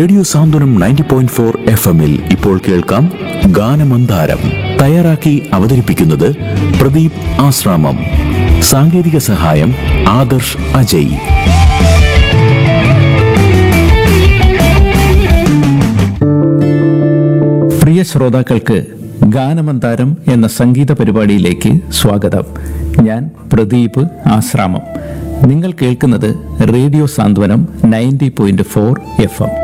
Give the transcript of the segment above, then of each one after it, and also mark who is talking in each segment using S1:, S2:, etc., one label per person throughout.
S1: radio Santhwanam ninety point four F എമ്മിൽ ഇപ്പോൾ കേൾക്കാം ഗാനമന്ദാരം തയ്യാറാക്കി അവതരിപ്പിക്കുന്നത് പ്രദീപ് ആശ്രാമം സാങ്കേതിക സഹായം ആദർശ് അജയ്
S2: പ്രിയ ശ്രോതാക്കൾക്ക് ഗാനമന്താരം എന്ന സംഗീത പരിപാടിയിലേക്ക് സ്വാഗതം ഞാൻ പ്രദീപ് ആശ്രാമം നിങ്ങൾ കേൾക്കുന്നത് radio Santhwanam ninety point four F M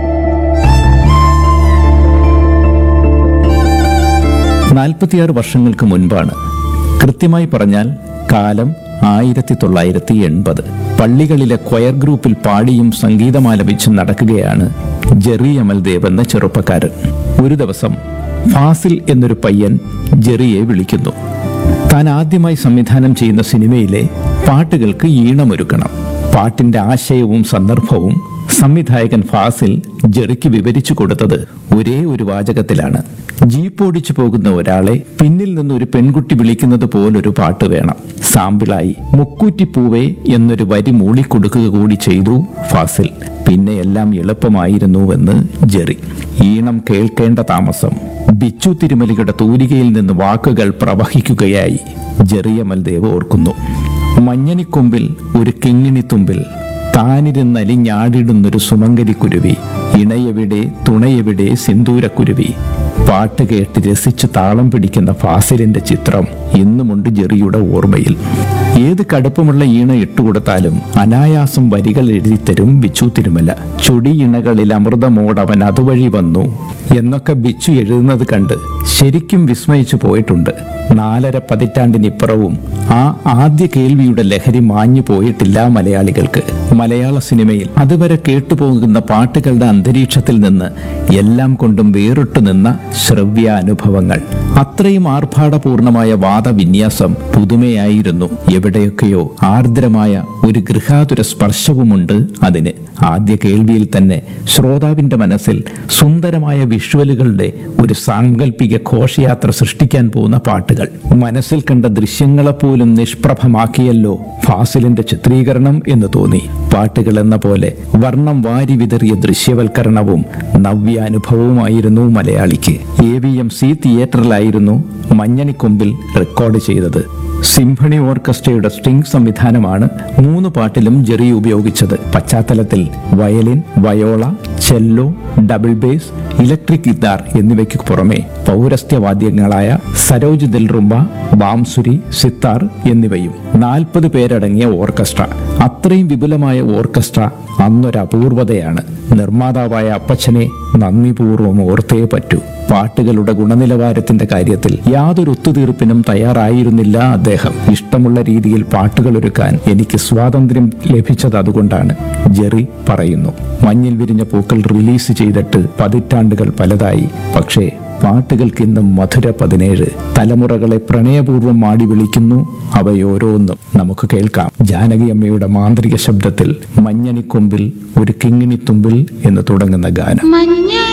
S2: നാൽപ്പത്തിയാറ് വർഷങ്ങൾക്ക് മുൻപാണ് കൃത്യമായി പറഞ്ഞാൽ കാലം ആയിരത്തി തൊള്ളായിരത്തി എൺപത് പള്ളികളിലെ ക്വയർ ഗ്രൂപ്പിൽ പാടിയും സംഗീതമാലപിച്ചും നടക്കുകയാണ് ജെറി അമൽദേവ് എന്ന ചെറുപ്പക്കാരൻ ഒരു ദിവസം ഫാസിൽ എന്നൊരു പയ്യൻ ജെറിയെ വിളിക്കുന്നു താൻ ആദ്യമായി സംവിധാനം ചെയ്യുന്ന സിനിമയിലെ പാട്ടുകൾക്ക് ഈണമൊരുക്കണം പാട്ടിന്റെ ആശയവും സന്ദർഭവും സംവിധായകൻ ഫാസിൽ ജെറിക്ക് വിവരിച്ചു കൊടുത്തത് ഒരേ ഒരു വാചകത്തിലാണ് ജീപ്പ് ഓടിച്ചു പോകുന്ന ഒരാളെ പിന്നിൽ നിന്ന് ഒരു പെൺകുട്ടി വിളിക്കുന്നത് പോലൊരു പാട്ട് വേണം സാമ്പിളായി മുക്കൂറ്റിപ്പൂവേ എന്നൊരു വരി മൂളിക്കൊടുക്കുക കൂടി ചെയ്തു ഫാസിൽ പിന്നെ എല്ലാം എളുപ്പമായിരുന്നുവെന്ന് ജെറി ഈണം കേൾക്കേണ്ട താമസം ബിച്ചു തിരുമലിയുടെ തൂലികയിൽ നിന്ന് വാക്കുകൾ പ്രവഹിക്കുകയായി ജെറിയ മൽദേവ് ഓർക്കുന്നു മഞ്ഞനിക്കൊമ്പിൽ ഒരു കിങ്ങിണിത്തുമ്പിൽ താനിരുന്നലിഞ്ഞാടിടുന്നൊരു സുമംഗലിക്കുരുവി ഇണയെവിടെ തുണയെവിടെ സിന്ദൂരക്കുരുവി പാട്ട് കേട്ട് രസിച്ച് താളം പിടിക്കുന്ന ഫാസിലിന്റെ ചിത്രം ഇന്നുമുണ്ട് ജെറിയുടെ ഓർമ്മയിൽ ഏത് കടുപ്പമുള്ള ഈണ ഇട്ടുകൊടുത്താലും അനായാസം വരികൾ എഴുതിത്തരും ബിച്ചു തിരുമല ചൊടി ഇണകളിൽ അമൃതമോടവൻ അതുവഴി വന്നു എന്നൊക്കെ ബിച്ചു എഴുതുന്നത് കണ്ട് ശരിക്കും വിസ്മയിച്ചു പോയിട്ടുണ്ട് നാലര പതിറ്റാണ്ടിനിപ്പുറവും ആ ആദ്യ കേൾവിയുടെ ലഹരി മാഞ്ഞു പോയിട്ടില്ല മലയാളികൾക്ക് മലയാള സിനിമയിൽ അതുവരെ കേട്ടുപോകുന്ന പാട്ടുകളുടെ അന്തരീക്ഷത്തിൽ നിന്ന് എല്ലാം കൊണ്ടും വേറിട്ടു നിന്ന ശ്രവ്യ അനുഭവങ്ങൾ അത്രയും ആർഭാടപൂർണമായ വാദവിന്യാസം പുതുമയായിരുന്നു എവിടെയൊക്കെയോ ആർദ്രമായ ഒരു ഗൃഹാതുര സ്പർശവുമുണ്ട് അതിന് ആദ്യ കേൾവിയിൽ തന്നെ ശ്രോതാവിന്റെ മനസ്സിൽ സുന്ദരമായ വിഷ്വലുകളുടെ ഒരു സാങ്കല്പിക ഘോഷയാത്ര സൃഷ്ടിക്കാൻ പോകുന്ന പാട്ടുകൾ മനസ്സിൽ കണ്ട ദൃശ്യങ്ങളെപ്പോലും നിഷ്പ്രഭമാക്കിയല്ലോ ഫാസിലിന്റെ ചിത്രീകരണം എന്ന് തോന്നി പാട്ടുകൾ എന്ന പോലെ വർണ്ണം വാരി വിതറിയ ദൃശ്യവൽക്കരണവും നവ്യാനുഭവവുമായിരുന്നു മലയാളിക്ക് എ വി എം സി തിയേറ്ററിലായിരുന്നു മഞ്ഞണിക്കൊമ്പിൽ റെക്കോർഡ് ചെയ്തത് സിംഫണി ഓർക്കസ്ട്രയുടെ സ്ട്രിംഗ് സംവിധാനമാണ് മൂന്ന് പാട്ടിലും ജെറി ഉപയോഗിച്ചത് പശ്ചാത്തലത്തിൽ violin viola cello double bass electric guitar എന്നിവയ്ക്ക് പുറമെ പൗരസ്ത്യവാദ്യങ്ങളായ സരോജ് ദിൽറുംബ ബാംസുരി സിത്താർ എന്നിവയും നാൽപ്പത് പേരടങ്ങിയ ഓർക്കസ്ട്ര അത്രയും വിപുലമായ ഓർക്കസ്ട്ര അന്നൊരു അപൂർവതയാണ് നിർമ്മാതാവായ അപ്പച്ചനെ നന്ദിപൂർവ്വം ഓർത്തേ പറ്റൂ പാട്ടുകളുടെ ഗുണനിലവാരത്തിന്റെ കാര്യത്തിൽ യാതൊരു ഒത്തുതീർപ്പിനും തയ്യാറായിരുന്നില്ല അദ്ദേഹം ഇഷ്ടമുള്ള രീതിയിൽ പാട്ടുകൾ ഒരുക്കാൻ എനിക്ക് സ്വാതന്ത്ര്യം ലഭിച്ചത് അതുകൊണ്ടാണ് ജെറി പറയുന്നു മഞ്ഞിൽ വിരിഞ്ഞ പൂക്കൾ റിലീസ് ചെയ്തിട്ട് പതിറ്റാണ്ടുകൾ പലതായി പക്ഷേ പാട്ടുകൾക്ക് ഇന്നും മധുര പതിനേഴ് തലമുറകളെ പ്രണയപൂർവ്വം മാടി വിളിക്കുന്നു അവയോരോന്നും നമുക്ക് കേൾക്കാം ജാനകി അമ്മയുടെ മാന്ത്രിക ശബ്ദത്തിൽ മഞ്ഞണിക്കൊമ്പിൽ ഒരു കിങ്ങിണിത്തുമ്പിൽ എന്ന് തുടങ്ങുന്ന ഗാനം
S3: മഞ്ഞ